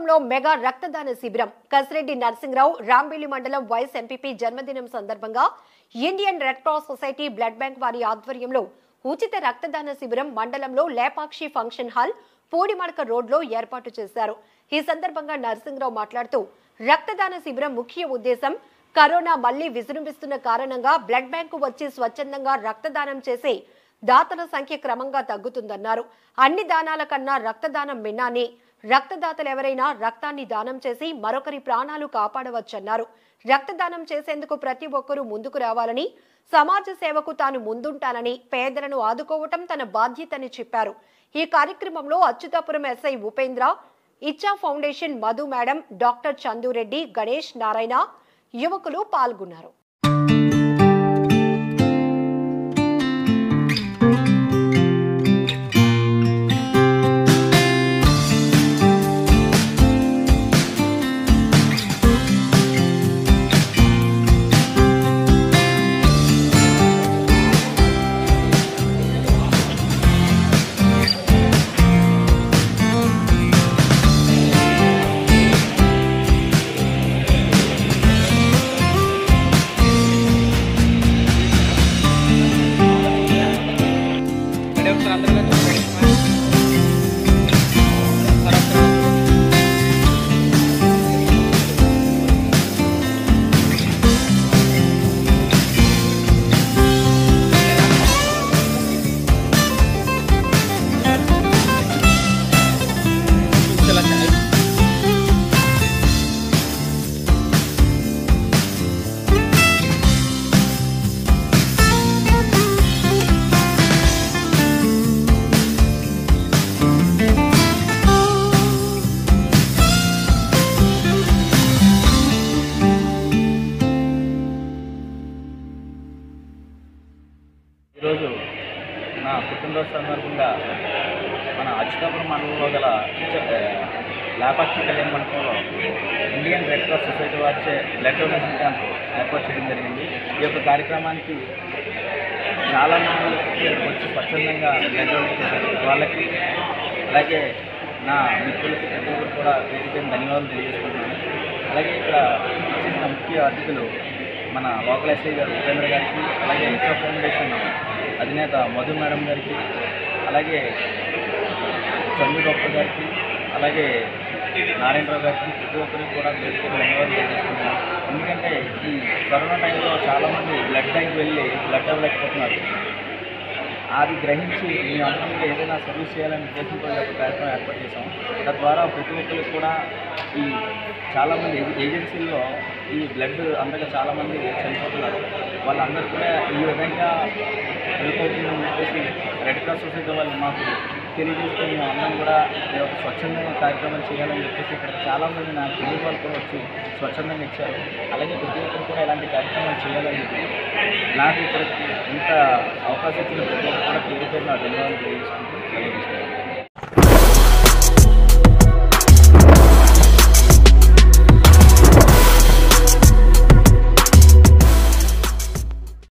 మండలంలో మెగా రక్తదాన శిబిరం కసిరెడ్డి నరసింహరావు రాంబిల్లి మండలం వైస్ ఎంపీపీ జన్మదినం సందర్భంగా Indian red cross society blood bank వారి ఆధ్వర్యంలో ఉచిత రక్తదాన శిబిరం మండలంలో లేపాక్షి ఫంక్షన్ హాల్ పూడిమడక రోడ్లో ఏర్పాటు చేశారు ఈ సందర్భంగా నరసింహరావు మాట్లాడుతూ రక్తదాన శిబిరం ముఖ్య ఉద్దేశం కరోనా మళ్లీ విజృంభిస్తున్న కారణంగా బ్లడ్ బ్యాంకు వచ్చి స్వచ్ఛందంగా రక్తదానం చేసే దాతల సంఖ్య క్రమంగా తగ్గుతుందన్నారు అన్ని దానాల కన్నా రక్తదానం మిన్నాని రక్తదాతలు ఎవరైనా రక్తాన్ని దానం చేసి మరొకరి ప్రాణాలు కాపాడవచ్చన్నారు రక్తదానం చేసేందుకు ప్రతి ఒక్కరూ ముందుకు రావాలని సమాజ సేవకు తాను ముందుంటానని పేదలను ఆదుకోవటం తన బాధ్యతని చెప్పారు ఈ కార్యక్రమంలో Atchutapuram SI Upendra Iccha foundation Madhu madam doctor Chandureddy Ganesh Narayana యువకులు పాల్గొన్నారు రెడీ ఒకసారి అందరూ కలిసి రెడీ స్మైల్. ఒకసారి ఒకసారి. చలో, చలో. ఈరోజు నా పుట్టినరోజు సందర్భంగా మన అచ్యుతాపురం మండలంలో గల లేపాక్షి కళ్యాణ మండపంలో ఇండియన్ రెడ్ క్రాస్ సొసైటీ వారిచే బ్లడ్ డొనేషన్ క్యాంప్ ఏర్పాటు చేయడం జరిగింది ఈ యొక్క కార్యక్రమానికి చాలా మంది ఇక్కడికి వచ్చి స్వచ్ఛందంగా బ్లడ్ డొనేట్ చేశారు వాళ్ళకి అలాగే నా మిత్రులకి ప్రతి ఒక్కరు కూడా వేదిక ధన్యవాదాలు తెలియజేసుకుంటున్నాను అలాగే ఇక్కడ చేసిన ముఖ్య అతిథులు మన లోకల్ ఎస్ఐ గారు ఉపేంద్ర గారికి అలాగే ఇచ్చా ఫౌండేషన్ అధినేత మధు మేడం గారికి అలాగే చందు డాక్టర్ గారికి అలాగే నారాయణరావు గారికి ప్రతి ఒక్కరికి కూడా వేదిక ధన్యవాదాలు తెలియజేస్తున్నాను ఎందుకంటే ఈ కరోనా టైంలో చాలామంది బ్లడ్ బ్యాంక్ వెళ్ళి బ్లడ్ ఇవ్వలేకపోతున్నారు అది గ్రహించి మేము అనుకున్నగా ఏదైనా సర్వీస్ చేయాలని ఉద్దేశంతో ఈ యొక్క కార్యక్రమం ఏర్పాటు చేసాం తద్వారా ప్రతి ఒక్కరికి కూడా ఈ చాలామంది ఏ- ఏజెన్సీల్లో ఈ బ్లడ్ అందగా చాలామంది చనిపోతున్నారు వాళ్ళందరూ కూడా ఈ విధంగా హెల్ప్ అవుతుందని చెప్పేసి రెడ్ క్రాస్ సొసైటీ వాళ్ళు మాకు తెలియజేస్తే మేము అందరం కూడా ఈ యొక్క స్వచ్ఛందంగా కార్యక్రమం చేయాలని చెప్పేసి ఇక్కడ చాలామంది నా తెలుగు వాళ్ళు కూడా వచ్చి స్వచ్ఛందంగా ఇచ్చారు అలాగే ప్రతి ఒక్కరు కూడా ఇలాంటి కార్యక్రమాలు చేయాలని చెప్పి నాకు ఇక్కడ ఇంత అవకాశం ఇచ్చిన ప్రతి ఒక్కరు కూడా పేరు పేరు నా ధన్యవాదాలు తెలియజేసుకుంటూ సెలవు తీసుకుంటాను.